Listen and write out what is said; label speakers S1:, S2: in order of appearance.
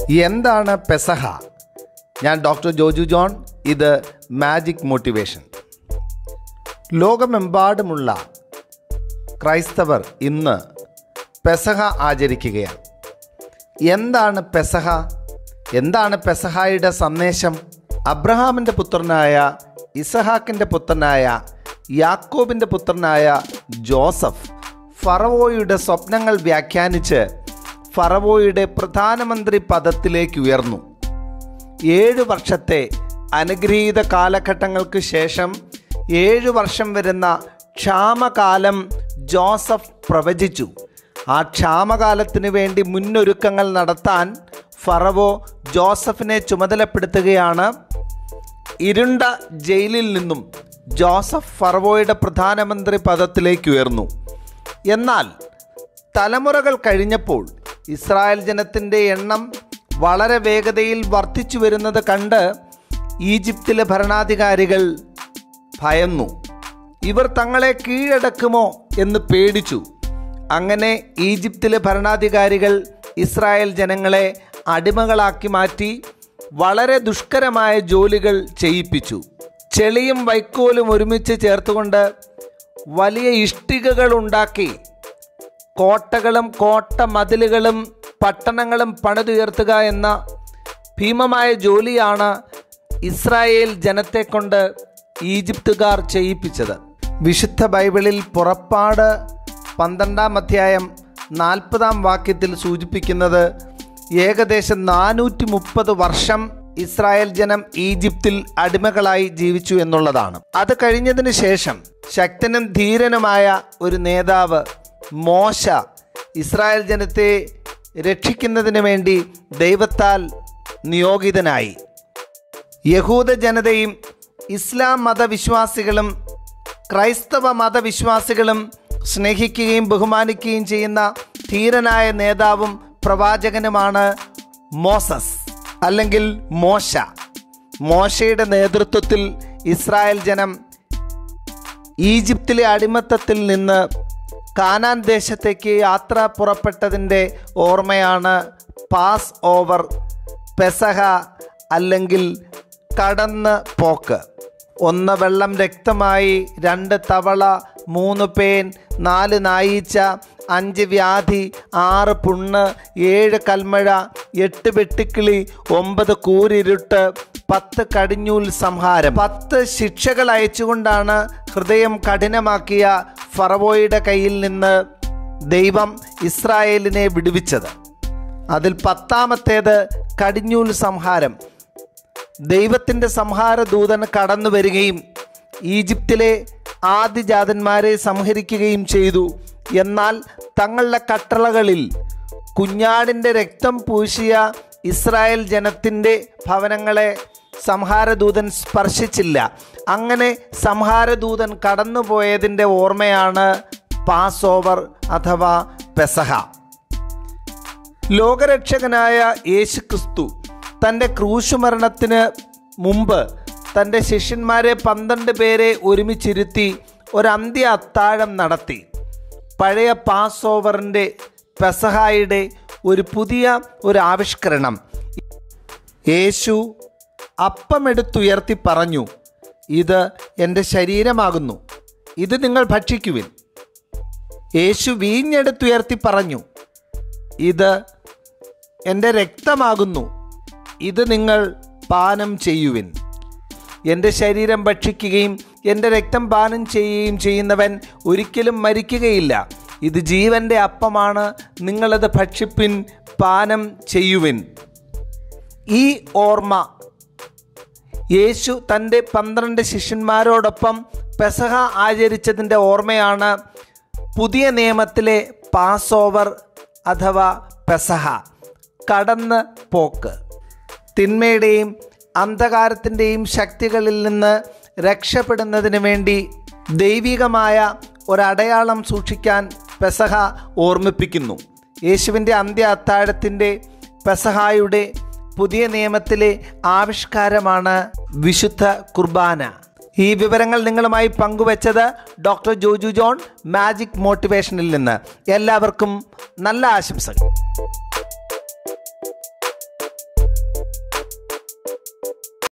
S1: എന്താണ് പെസഹ ഞാൻ ഡോക്ടർ ജോജു ജോൺ ഇത് മാജിക് മോട്ടിവേഷൻ ലോകമെമ്പാടുമുള്ള ക്രൈസ്തവർ ഇന്ന് പെസഹ ആചരിക്കുകയാണ് എന്താണ് പെസഹ എന്താണ് പെസഹായുടെ സന്ദേശം അബ്രഹാമിൻ്റെ പുത്രനായ ഇസഹാക്കിൻ്റെ പുത്രനായ യാക്കോബിൻ്റെ പുത്രനായ ജോസഫ് ഫറവോയുടെ സ്വപ്നങ്ങൾ വ്യാഖ്യാനിച്ച് ഫറവോയുടെ പ്രധാനമന്ത്രി പദത്തിലേക്ക് ഉയർന്നു ഏഴ് വർഷത്തെ അനുഗ്രഹീത കാലഘട്ടങ്ങൾക്ക് ശേഷം ഏഴ് വർഷം വരുന്ന ക്ഷാമകാലം ജോസഫ് പ്രവചിച്ചു ആ ക്ഷാമകാലത്തിന് വേണ്ടി മുന്നൊരുക്കങ്ങൾ നടത്താൻ ഫറവോ ജോസഫിനെ ചുമതലപ്പെടുത്തുകയാണ് ഇരുണ്ട ജയിലിൽ നിന്നും ജോസഫ് ഫറവോയുടെ പ്രധാനമന്ത്രി പദത്തിലേക്ക് ഉയർന്നു എന്നാൽ തലമുറകൾ കഴിഞ്ഞപ്പോൾ ഇസ്രായേൽ ജനത്തിൻ്റെ എണ്ണം വളരെ വേഗതയിൽ വർദ്ധിച്ചു വരുന്നത് കണ്ട് ഈജിപ്തിലെ ഭരണാധികാരികൾ ഭയന്നു ഇവർ തങ്ങളെ കീഴടക്കുമോ എന്ന് പേടിച്ചു അങ്ങനെ ഈജിപ്തിലെ ഭരണാധികാരികൾ ഇസ്രായേൽ ജനങ്ങളെ അടിമകളാക്കി മാറ്റി വളരെ ദുഷ്കരമായ ജോലികൾ ചെയ്യിപ്പിച്ചു ചെളിയും വൈക്കോലും ഒരുമിച്ച് ചേർത്തുകൊണ്ട് വലിയ ഇഷ്ടികകൾ ഉണ്ടാക്കി കോട്ടകളും കോട്ട മതിലുകളും പട്ടണങ്ങളും പണിതുയർത്തുക എന്ന ഭീമമായ ജോലിയാണ് ഇസ്രായേൽ ജനത്തെ കൊണ്ട് ഈജിപ്തുകാർ ചെയ്യിപ്പിച്ചത് വിശുദ്ധ ബൈബിളിൽ പുറപ്പാട് പന്ത്രണ്ടാം അധ്യായം നാൽപ്പതാം വാക്യത്തിൽ സൂചിപ്പിക്കുന്നത് ഏകദേശം നാനൂറ്റി മുപ്പത് വർഷം ഇസ്രായേൽ ജനം ഈജിപ്തിൽ അടിമകളായി ജീവിച്ചു എന്നുള്ളതാണ് അത് കഴിഞ്ഞതിന് ശേഷം ശക്തനും ധീരനുമായ ഒരു നേതാവ് മോശ ഇസ്രായേൽ ജനത്തെ രക്ഷിക്കുന്നതിന് വേണ്ടി ദൈവത്താൽ നിയോഗിതനായി യഹൂദ ജനതയും ഇസ്ലാം മതവിശ്വാസികളും ക്രൈസ്തവ മതവിശ്വാസികളും സ്നേഹിക്കുകയും ബഹുമാനിക്കുകയും ചെയ്യുന്ന ധീരനായ നേതാവും പ്രവാചകനുമാണ് മോസസ് അല്ലെങ്കിൽ മോശ മോശയുടെ നേതൃത്വത്തിൽ ഇസ്രായേൽ ജനം ഈജിപ്തിലെ അടിമത്തത്തിൽ നിന്ന് കാനാൻ ദേശത്തേക്ക് യാത്ര പുറപ്പെട്ടതിൻ്റെ ഓർമ്മയാണ് പാസ് ഓവർ പെസഹ അല്ലെങ്കിൽ കടന്ന് പോക്ക് ഒന്ന് വെള്ളം രക്തമായി രണ്ട് തവള മൂന്ന് പേൻ നാല് നായീച്ച അഞ്ച് വ്യാധി ആറ് പുണ്ണ് ഏഴ് കൽമഴ എട്ട് വെട്ടുക്കിളി ഒമ്പത് കൂരിരുട്ട് പത്ത് കടിഞ്ഞൂൽ സംഹാരം പത്ത് ശിക്ഷകൾ അയച്ചുകൊണ്ടാണ് ഹൃദയം കഠിനമാക്കിയ ഫറവോയുടെ കയ്യിൽ നിന്ന് ദൈവം ഇസ്രായേലിനെ വിടുവിച്ചത് അതിൽ പത്താമത്തേത് കടിഞ്ഞൂൽ സംഹാരം ദൈവത്തിൻ്റെ സംഹാര ദൂതൻ കടന്നു വരികയും ഈജിപ്തിലെ ആദിജാതന്മാരെ സംഹരിക്കുകയും ചെയ്തു എന്നാൽ തങ്ങളുടെ കട്ടളകളിൽ കുഞ്ഞാടിൻ്റെ രക്തം പൂശിയ ഇസ്രായേൽ ജനത്തിൻ്റെ ഭവനങ്ങളെ സംഹാരദൂതൻ സ്പർശിച്ചില്ല അങ്ങനെ സംഹാരദൂതൻ കടന്നുപോയതിൻ്റെ ഓർമ്മയാണ് പാസ് ഓവർ അഥവാ പെസഹ ലോകരക്ഷകനായ യേശു ക്രിസ്തു തൻ്റെ ക്രൂശുമരണത്തിന് മുമ്പ് തൻ്റെ ശിഷ്യന്മാരെ പന്ത്രണ്ട് പേരെ ഒരുമിച്ചിരുത്തി ഒരന്ത്യ അത്താഴം നടത്തി പഴയ പാസ് ഓവറിൻ്റെ പെസഹായുടെ ഒരു പുതിയ ഒരു ആവിഷ്കരണം യേശു അപ്പമെടുത്തുയർത്തി പറഞ്ഞു ഇത് എൻ്റെ ശരീരമാകുന്നു ഇത് നിങ്ങൾ ഭക്ഷിക്കുവിൻ യേശു വീഞ്ഞെടുത്തുയർത്തി പറഞ്ഞു ഇത് എൻ്റെ രക്തമാകുന്നു ഇത് നിങ്ങൾ പാനം ചെയ്യുവിൻ എൻ്റെ ശരീരം ഭക്ഷിക്കുകയും എൻ്റെ രക്തം പാനം ചെയ്യുകയും ചെയ്യുന്നവൻ ഒരിക്കലും മരിക്കുകയില്ല ഇത് ജീവൻ്റെ അപ്പമാണ് നിങ്ങളത് ഭക്ഷിപ്പിൻ പാനം ചെയ്യുവിൻ ഈ ഓർമ്മ യേശു തൻ്റെ പന്ത്രണ്ട് ശിഷ്യന്മാരോടൊപ്പം പെസഹ ആചരിച്ചതിൻ്റെ ഓർമ്മയാണ് പുതിയ നിയമത്തിലെ പാസ് ഓവർ അഥവാ പെസഹ കടന്ന് പോക്ക് തിന്മയുടെയും അന്ധകാരത്തിൻ്റെയും ശക്തികളിൽ നിന്ന് രക്ഷപ്പെടുന്നതിന് വേണ്ടി ദൈവികമായ ഒരടയാളം സൂക്ഷിക്കാൻ പെസഹ ഓർമ്മിപ്പിക്കുന്നു യേശുവിൻ്റെ അന്ത്യ അത്താഴത്തിൻ്റെ പെസഹായുടെ പുതിയ നിയമത്തിലെ ആവിഷ്കാരമാണ് വിശുദ്ധ കുർബാന ഈ വിവരങ്ങൾ നിങ്ങളുമായി പങ്കുവച്ചത് ഡോക്ടർ ജോജു ജോൺ മാജിക് മോട്ടിവേഷനിൽ നിന്ന് എല്ലാവർക്കും നല്ല ആശംസകൾ